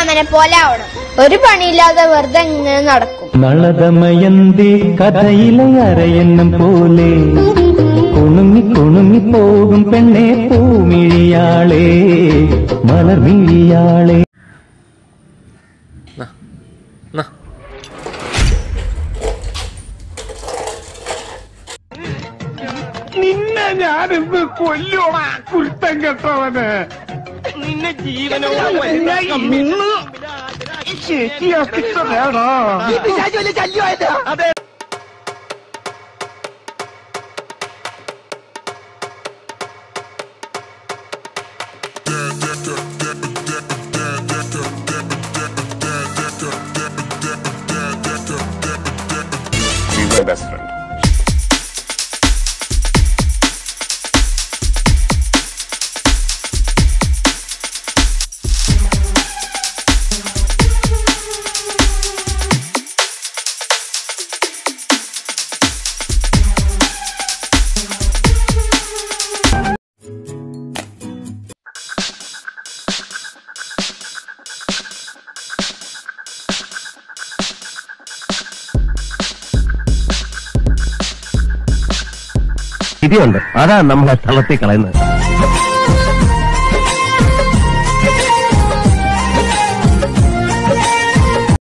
മാമനെ പോലെ ആവണം ഒരു പണിയില്ലാതെ വെറുതെ ഇങ്ങനെ നടക്കും നളതമയന്തി കഥയിലെ അരയന്നം പോലെ കുണുങ്ങി കുണുങ്ങി പോകും പെണ്ണെ പൂമിഴിയാളെ മലർമിഴിയാളെ നിന്നെ ഞാനിന്ന് കൊല്ലോടാ കുരുത്തം കെട്ടവന് നിന്നെ ജീവനോ ശരിയാക്കിട്ടതാടാ അതെ She's my best friend. വിധിയുണ്ട് അതാ നമ്മളെ തളർത്തി കളയുന്നത്